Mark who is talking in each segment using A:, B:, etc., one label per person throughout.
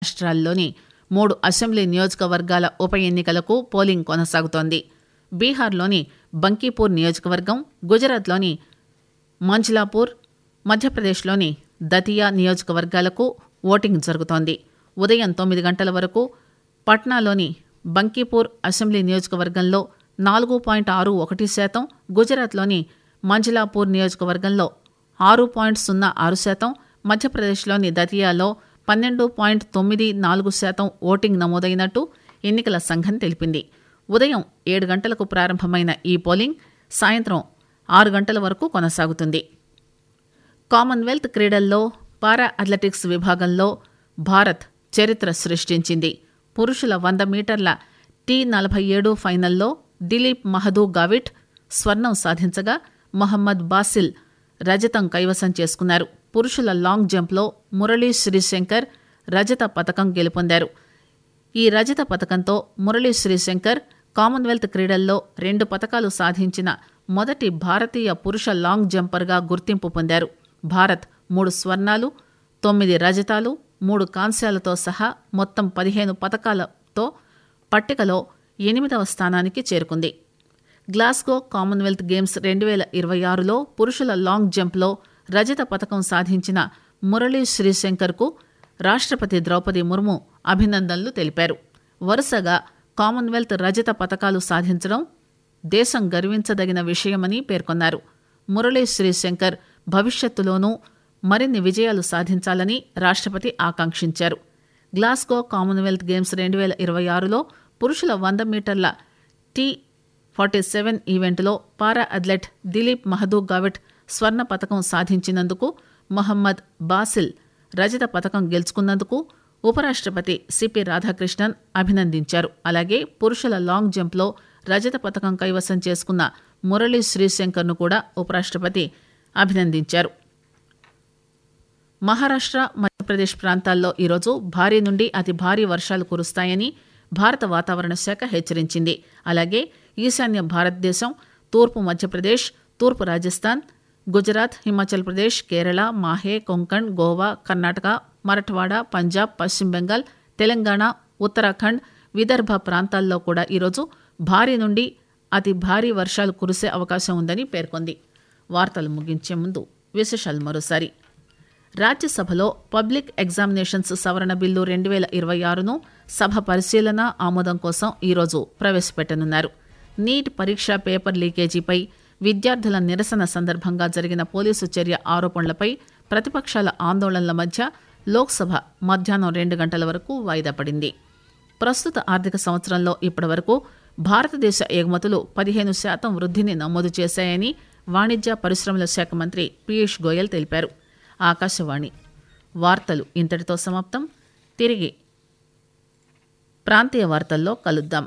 A: రాష్ట్రాల్లోని మూడు అసెంబ్లీ నియోజకవర్గాల ఉప ఎన్నికలకు పోలింగ్ కొనసాగుతోంది బీహార్లోని బంకీపూర్ నియోజకవర్గం గుజరాత్లోని మంజ్లాపూర్ మధ్యప్రదేశ్లోని దతియా నియోజకవర్గాలకు ఓటింగ్ జరుగుతోంది ఉదయం తొమ్మిది గంటల వరకు పట్నాలోని బంకీపూర్ అసెంబ్లీ నియోజకవర్గంలో నాలుగు పాయింట్ ఆరు ఒకటి శాతం గుజరాత్లోని మంజలాపూర్ నియోజకవర్గంలో ఆరు పాయింట్ సున్నా ఆరు శాతం మధ్యప్రదేశ్లోని దతియాలో పన్నెండు పాయింట్ తొమ్మిది నాలుగు శాతం ఓటింగ్ నమోదైనట్టు ఎన్నికల సంఘం తెలిపింది ఉదయం ఏడు గంటలకు ప్రారంభమైన ఈ పోలింగ్ సాయంత్రం ఆరు గంటల వరకు కొనసాగుతుంది కామన్వెల్త్ క్రీడల్లో పారా అథ్లెటిక్స్ విభాగంలో భారత్ చరిత్ర సృష్టించింది పురుషుల వంద మీటర్ల టీ నలభై ఏడు ఫైనల్లో దిలీప్ మహదూ గావిట్ స్వర్ణం సాధించగా మొహమ్మద్ బాసిల్ రజతం కైవసం చేసుకున్నారు పురుషుల లాంగ్ జంప్లో మురళీ శ్రీశంకర్ రజత పథకం గెలుపొందారు ఈ రజత పథకంతో మురళీ శ్రీశంకర్ కామన్వెల్త్ క్రీడల్లో రెండు పథకాలు సాధించిన మొదటి భారతీయ పురుష లాంగ్ జంపర్గా గుర్తింపు పొందారు భారత్ మూడు స్వర్ణాలు తొమ్మిది రజతాలు మూడు కాంస్యాలతో సహా మొత్తం పదిహేను పథకాలతో పట్టికలో ఎనిమిదవ స్థానానికి చేరుకుంది గ్లాస్గో కామన్వెల్త్ గేమ్స్ రెండు వేల ఇరవై ఆరులో పురుషుల లాంగ్ జంప్లో రజత పథకం సాధించిన మురళీ శ్రీశంకర్కు రాష్ట్రపతి ద్రౌపది ముర్ము అభినందనలు తెలిపారు వరుసగా కామన్వెల్త్ రజత పథకాలు సాధించడం దేశం గర్వించదగిన విషయమని పేర్కొన్నారు మురళీ శ్రీశంకర్ భవిష్యత్తులోనూ మరిన్ని విజయాలు సాధించాలని రాష్ట్రపతి ఆకాంక్షించారు గ్లాస్గో కామన్వెల్త్ గేమ్స్ రెండు వేల ఇరవై ఆరులో పురుషుల వంద మీటర్ల టీ ఫార్టీ సెవెన్ ఈవెంట్లో పారా అథ్లెట్ దిలీప్ మహదూ గావిట్ స్వర్ణ పథకం సాధించినందుకు మొహమ్మద్ బాసిల్ రజత పథకం గెలుచుకున్నందుకు ఉపరాష్ట్రపతి సిపి రాధాకృష్ణన్ అభినందించారు అలాగే పురుషుల లాంగ్ జంప్లో రజత పథకం కైవసం చేసుకున్న మురళీ శ్రీశంకర్ను కూడా ఉపరాష్ట్రపతి అభినందించారు మహారాష్ట్ర మధ్యప్రదేశ్ ప్రాంతాల్లో ఈరోజు భారీ నుండి అతి భారీ వర్షాలు కురుస్తాయని భారత వాతావరణ శాఖ హెచ్చరించింది అలాగే ఈశాన్య భారతదేశం తూర్పు మధ్యప్రదేశ్ తూర్పు రాజస్థాన్ గుజరాత్ హిమాచల్ ప్రదేశ్ కేరళ మాహే కొంకణ్ గోవా కర్ణాటక మరఠ్వాడ పంజాబ్ పశ్చిమ బెంగాల్ తెలంగాణ ఉత్తరాఖండ్ విదర్భ ప్రాంతాల్లో కూడా ఈరోజు భారీ నుండి అతి భారీ వర్షాలు కురిసే అవకాశం ఉందని పేర్కొంది వార్తలు ముగించే ముందు విశేషాలు మరోసారి రాజ్యసభలో పబ్లిక్ ఎగ్జామినేషన్స్ సవరణ బిల్లు రెండు వేల ఇరవై ఆరును సభ పరిశీలన ఆమోదం కోసం ఈరోజు ప్రవేశపెట్టనున్నారు నీట్ పరీక్ష పేపర్ లీకేజీపై విద్యార్థుల నిరసన సందర్భంగా జరిగిన పోలీసు చర్య ఆరోపణలపై ప్రతిపక్షాల ఆందోళనల మధ్య లోక్సభ మధ్యాహ్నం రెండు గంటల వరకు వాయిదా పడింది ప్రస్తుత ఆర్థిక సంవత్సరంలో ఇప్పటివరకు భారతదేశ ఎగుమతులు పదిహేను శాతం వృద్ధిని నమోదు చేశాయని వాణిజ్య పరిశ్రమల శాఖ మంత్రి పీయూష్ గోయల్ తెలిపారు ఆకాశవాణి వార్తలు ఇంతటితో సమాప్తం తిరిగి ప్రాంతీయ వార్తల్లో కలుద్దాం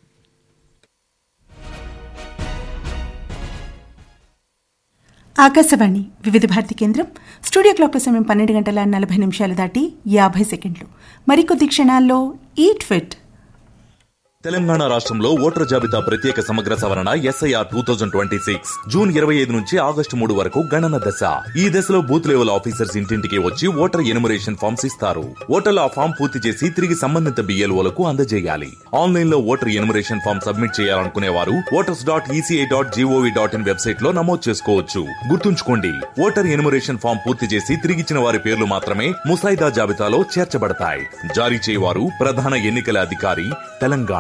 B: ఆకాశవాణి వివిధ భారతి కేంద్రం స్టూడియో క్లాక్ సమయం పన్నెండు గంటల నలభై నిమిషాలు దాటి యాభై సెకండ్లు మరికొద్ది క్షణాల్లో ఈట్ ఫిట్
C: తెలంగాణ రాష్ట్రంలో ఓటర్ జాబితా ప్రత్యేక సమగ్ర సవరణ SIR two thousand twenty six June ఇరవై ఐదు నుంచి ఆగస్టు మూడు వరకు గణన దశ ఈ దశలో బూత్ లెవెల్ ఆఫీసర్స్ ఇంటింటికి వచ్చి ఓటర్ ఎనుమరేషన్ ఫామ్స్ ఇస్తారు ఓటర్లు ఆ ఫామ్ పూర్తి చేసి తిరిగి సంబంధిత బిఎల్ఓలకు అందజేయాలి ఆన్లైన్ లో ఓటర్ ఎనుమరేషన్ ఫామ్ సబ్మిట్ చేయాలనుకునే వారు voters dot ECI dot GOV dot in website లో నమోదు చేసుకోవచ్చు గుర్తుంచుకోండి ఓటర్ ఎనుమరేషన్ ఫామ్ పూర్తి చేసి తిరిగిచ్చిన వారి పేర్లు మాత్రమే ముసాయిదా జాబితాలో చేర్చబడతాయి జారీ చేయవారు ప్రధాన ఎన్నికల అధికారి తెలంగాణ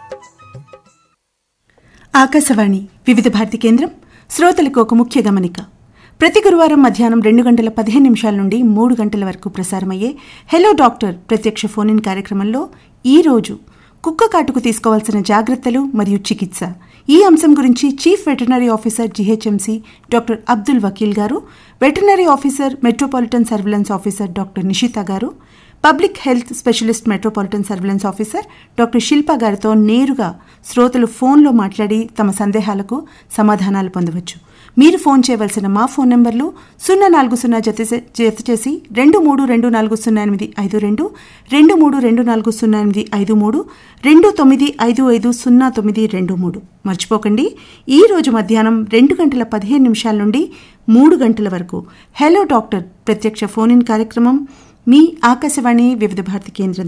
B: ఆకాశవాణి వివిధ భారతి కేంద్రం శ్రోతలకు ఒక ముఖ్య గమనిక ప్రతి గురువారం మధ్యాహ్నం రెండు గంటల పదిహేను నిమిషాల నుండి మూడు గంటల వరకు ప్రసారమయ్యే హెలో డాక్టర్ ప్రత్యక్ష ఫోన్ ఇన్ కార్యక్రమంలో ఈ రోజు కుక్క కాటుకు తీసుకోవాల్సిన జాగ్రత్తలు మరియు చికిత్స ఈ అంశం గురించి chief veterinary officer GHMC doctor Abdul Wakil గారు veterinary officer metropolitan surveillance officer doctor Nishita గారు public health specialist metropolitan surveillance officer doctor Shilpa గారితో నేరుగా శ్రోతలు ఫోన్లో మాట్లాడి తమ సందేహాలకు సమాధానాలు పొందవచ్చు మీరు ఫోన్ చేయవలసిన మా ఫోన్ నెంబర్లు సున్నా నాలుగు సున్నా జత జత చేసి రెండు మూడు రెండు నాలుగు సున్నా ఎనిమిది ఐదు రెండు రెండు మూడు రెండు నాలుగు సున్నా ఎనిమిది ఐదు మూడు రెండు తొమ్మిది ఐదు ఐదు సున్నా తొమ్మిది రెండు మూడు మర్చిపోకండి ఈ రోజు మధ్యాహ్నం రెండు గంటల పదిహేను నిమిషాల నుండి మూడు గంటల వరకు హలో డాక్టర్ ప్రత్యక్ష ఫోన్ ఇన్ కార్యక్రమం మీ ఆకాశవాణి వివిధ భారతి కేంద్రం